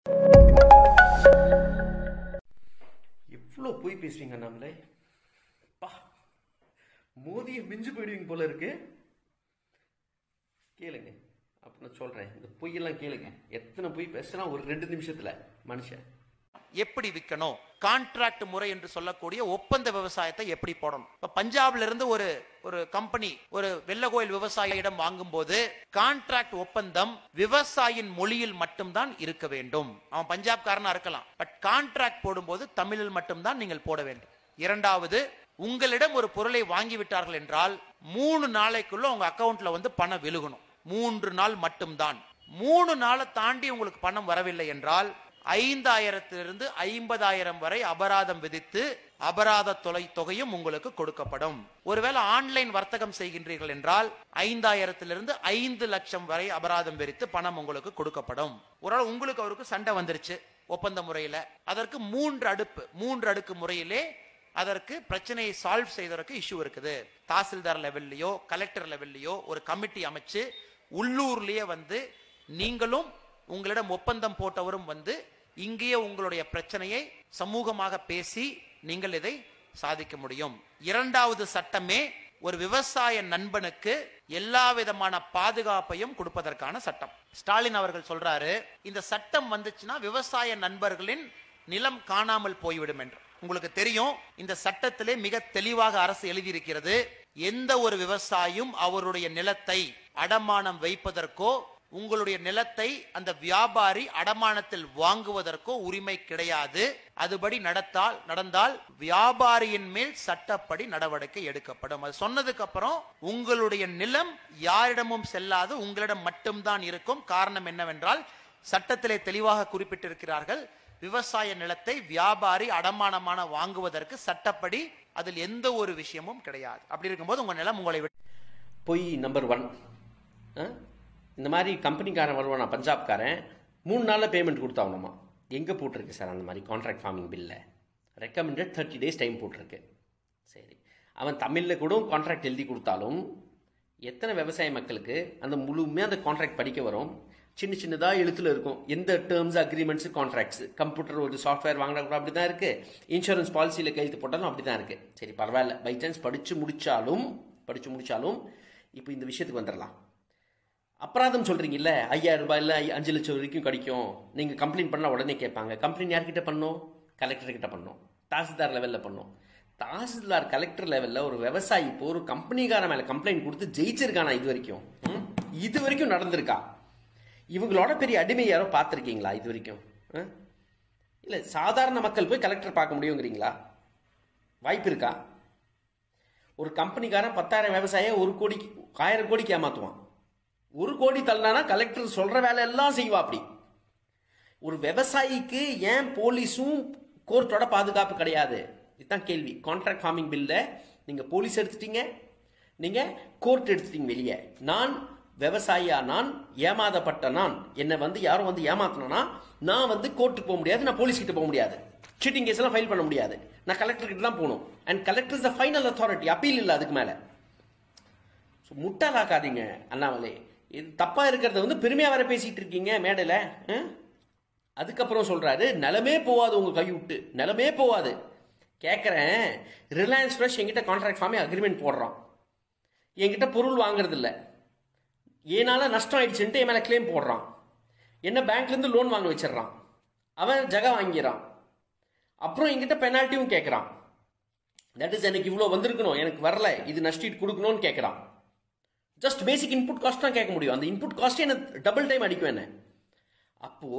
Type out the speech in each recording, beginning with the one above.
எவ்வளோ போய் பேசுவீங்க அண்ணாமலை பா மோதியை மிஞ்சு போயிடுவீங்க போல இருக்கு கேளுங்க அப்ப நான் சொல்றேன் இந்த பொய்யெல்லாம் கேளுங்க எத்தனை பொய் பேசுனா ஒரு ரெண்டு நிமிஷத்துல மனுஷன் எப்படி விற்கணும் கான்ட்ராக்ட் முறை என்று சொல்லக்கூடிய ஒப்பந்த விவசாயத்தை எப்படி போடணும் இப்ப பஞ்சாப்ல இருந்து ஒரு ஒரு கம்பெனி ஒரு வெள்ளகோயில் விவசாயியிடம் வாங்கும்போது கான்ட்ராக்ட் ஒப்பந்தம் விவசாயியின் மொழியில் மட்டும்தான் இருக்க வேண்டும் அவன் பஞ்சாப்காரனா இருக்கலாம் பட் கான்ட்ராக்ட் போடும்போது தமிழில் மட்டும்தான் நீங்கள் போட வேண்டும் இரண்டாவது உங்களிடம் ஒரு பொருளை வாங்கி விட்டார்கள் என்றால் மூணு நாளைக்குள்ள உங்க அக்கவுண்ட்ல வந்து பணம் விழுகணும் மூன்று நாள் மட்டும்தான் மூணு நாளை தாண்டி உங்களுக்கு பணம் வரவில்லை என்றால் ஐந்தாயிரத்திலிருந்து ஐம்பதாயிரம் வரை அபராதம் விதித்து அபராத தொலை தொகையும் உங்களுக்கு கொடுக்கப்படும் ஒருவேளை ஆன்லைன் வர்த்தகம் செய்கின்றீர்கள் என்றால் ஐந்தாயிரத்திலிருந்து ஐந்து லட்சம் வரை அபராதம் விதித்து பணம் உங்களுக்கு கொடுக்கப்படும் ஒரு நாள் உங்களுக்கு அவருக்கு சண்டை வந்துருச்சு ஒப்பந்த முறையில அதற்கு மூன்று அடுப்பு மூன்று அடுக்கு முறையிலே அதற்கு பிரச்சனையை சால்வ் செய்வதற்கு இஷ்யூ இருக்குது தாசில்தார் லெவல்லையோ கலெக்டர் லெவல்லையோ ஒரு கமிட்டி அமைச்சு உள்ளூர்லயே வந்து நீங்களும் உங்களிடம் ஒப்பந்தம் போட்டவரும் வந்து இங்கேயே உங்களுடைய பிரச்சனையை சமூகமாக பேசி நீங்கள் இதை சாதிக்க முடியும் இரண்டாவது சட்டமே ஒரு விவசாய நண்பனுக்கு எல்லா விதமான பாதுகாப்பையும் கொடுப்பதற்கான சட்டம் ஸ்டாலின் அவர்கள் சொல்றாரு இந்த சட்டம் வந்துச்சுன்னா விவசாய நண்பர்களின் நிலம் காணாமல் போய்விடும் என்று உங்களுக்கு தெரியும் இந்த சட்டத்திலே மிக தெளிவாக அரசு எழுதியிருக்கிறது எந்த ஒரு விவசாயியும் அவருடைய நிலத்தை அடமானம் வைப்பதற்கோ உங்களுடைய நிலத்தை அந்த வியாபாரி அடமானத்தில் வாங்குவதற்கோ உரிமை கிடையாது அதுபடி நடத்தால் நடந்தால் வியாபாரியின் மேல் சட்டப்படி நடவடிக்கை எடுக்கப்படும் அது சொன்னதுக்கு அப்புறம் உங்களுடைய நிலம் யாரிடமும் செல்லாது உங்களிடம் மட்டும்தான் இருக்கும் காரணம் என்னவென்றால் சட்டத்திலே தெளிவாக குறிப்பிட்டிருக்கிறார்கள் விவசாய நிலத்தை வியாபாரி அடமானமான வாங்குவதற்கு சட்டப்படி அதில் எந்த ஒரு விஷயமும் கிடையாது அப்படி இருக்கும்போது உங்க நிலம் உங்களை விட்டு பொய் நம்பர் ஒன் இந்த மாதிரி கம்பெனிக்காரன் வருவானா பஞ்சாப்காரன் மூணு நாளில் பேமெண்ட் கொடுத்தாகணுமா எங்கே போட்டிருக்கு சார் அந்த மாதிரி கான்ட்ராக்ட் ஃபார்மிங் பில்லில் ரெக்கமெண்டட் தேர்ட்டி டேஸ் டைம் போட்டிருக்கு சரி அவன் தமிழில் கூட கான்ட்ராக்ட் எழுதி கொடுத்தாலும் எத்தனை விவசாய மக்களுக்கு அந்த முழுமையாக அந்த கான்ட்ராக்ட் படிக்க வரும் சின்ன சின்னதாக எழுத்துல இருக்கும் எந்த டேர்ம்ஸ் அக்ரிமெண்ட்ஸ் கான்ட்ராக்ட்ஸ் கம்ப்யூட்டர் ஒரு சாஃப்ட்வேர் வாங்கினா கூட அப்படி தான் இருக்குது இன்சூரன்ஸ் பாலிசியில் கையெழுத்து போட்டாலும் அப்படி தான் இருக்குது சரி பரவாயில்ல பை சான்ஸ் படித்து முடித்தாலும் படித்து முடித்தாலும் இப்போ இந்த விஷயத்துக்கு வந்துடலாம் அபராதம் சொல்றீங்கல்ல ஐயாயிரம் ரூபாயில் அஞ்சு லட்சம் வரைக்கும் கிடைக்கும் நீங்க கம்ப்ளைண்ட் பண்ணா உடனே கேட்பாங்க கம்ப்ளைண்ட் யார்கிட்ட பண்ணோம் கலெக்டர் கிட்ட பண்ணோம் தாசில்தார் லெவல்ல பண்ணோம் தாசில்தார் கலெக்டர் லெவல்ல ஒரு விவசாயி இப்போ ஒரு கம்பெனிக்கார மேல கம்ப்ளைண்ட் கொடுத்து ஜெயிச்சிருக்கானா இது வரைக்கும் ம்? இது வரைக்கும் நடந்திருக்கா இவங்களோட பெரிய அடிமை யாரோ பார்த்துருக்கீங்களா இது வரைக்கும் ஆ? இல்ல சாதாரண மக்கள் போய் கலெக்டர் பார்க்க முடியுங்கிறீங்களா வாய்ப்பு இருக்கா ஒரு கம்பெனிக்காரன் பத்தாயிரம் விவசாய ஒரு கோடிக்கு ஆயிரம் கோடிக்கு ஏமாத்துவான் ஒரு கோடி தள்ளினானா கலெக்டர் சொல்ற வேலை எல்லாம் செய்வா அப்படி ஒரு விவசாயிக்கு ஏன் போலீஸும் கோர்ட்டோட பாதுகாப்பு கிடையாது இதுதான் கேள்வி கான்ட்ராக்ட் ஃபார்மிங் பில்ல நீங்க போலீஸ் எடுத்துட்டீங்க நீங்க கோர்ட் எடுத்துட்டீங்க வெளியே நான் விவசாயியா நான் ஏமாதப்பட்ட நான் என்னை வந்து யாரும் வந்து ஏமாத்தினா நான் வந்து கோர்ட்டுக்கு போக முடியாது நான் போலீஸ் கிட்ட போக முடியாது சீட்டிங் கேஸ் எல்லாம் ஃபைல் பண்ண முடியாது நான் கலெக்டர் கிட்ட தான் போகணும் and collector is the final authority appeal இல்லை அதுக்கு மேலே ஸோ முட்டாளாக்காதீங்க அண்ணாமலை இது தப்பா இருக்கிறத வந்து பெருமையா வர பேசிட்டு இருக்கீங்க மேடையில ஆ? அதுக்கப்புறம் சொல்றாரு நிலமே போவாது உங்க கை விட்டு நிலமே போவாது கேட்குறேன் ரிலையன்ஸ் ஃப்ரெஷ் என்கிட்ட கான்ட்ராக்ட் ஃபார்மே அக்ரிமெண்ட் போடுறான் என்கிட்ட பொருள் வாங்குறது இல்ல ஏனால நஷ்டம் ஆயிடுச்சுன்ட்டு என் மேல கிளைம் போடுறான் என்ன பேங்க்ல இருந்து லோன் வாங்க வச்சிடுறான் அவன் ஜக வாங்கிடுறான் அப்புறம் என்கிட்ட பெனால்ட்டியும் கேட்குறான் தட் இஸ் எனக்கு இவ்வளோ வந்திருக்கணும் எனக்கு வரல இது நஷ்டீட் கொடுக்கணும்னு கேட்குறான் ஜஸ்ட் பேசிக் இன்புட் காஸ்ட் தான் கேட்க முடியும் அந்த இன்புட் காஸ்ட்டே எனக்கு டபுள் டைம் அடிக்கும் என்ன அப்போ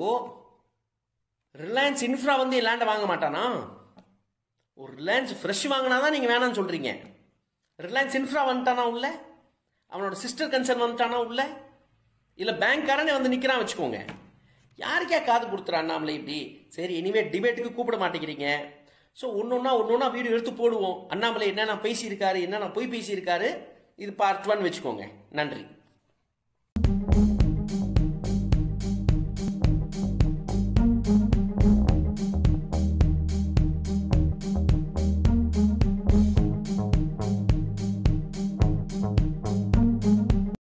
ரிலையன்ஸ் இன்ஃப்ரா வந்து என் லேண்டை வாங்க மாட்டானா ஒரு ரிலையன்ஸ் ஃப்ரெஷ் வாங்கினா தான் நீங்கள் வேணாம்னு சொல்கிறீங்க ரிலையன்ஸ் இன்ஃப்ரா வந்துட்டானா உள்ள அவனோட சிஸ்டர் கன்சர்ன் வந்துட்டானா உள்ள இல்லை பேங்க்காரனே வந்து நிற்கிறான் வச்சுக்கோங்க யாருக்கே காது கொடுத்துறா அண்ணாமலை இப்படி சரி இனிமே டிபேட்டுக்கு கூப்பிட மாட்டேங்கிறீங்க ஸோ ஒன்று ஒன்றா ஒன்று ஒன்றா வீடியோ எடுத்து போடுவோம் அண்ணாமலை என்னென்ன பேசியிருக்காரு என்னென்ன பொய் பேசியிருக்காரு இது பார்ட் ஒன் வச்சுக்கோங்க நன்றி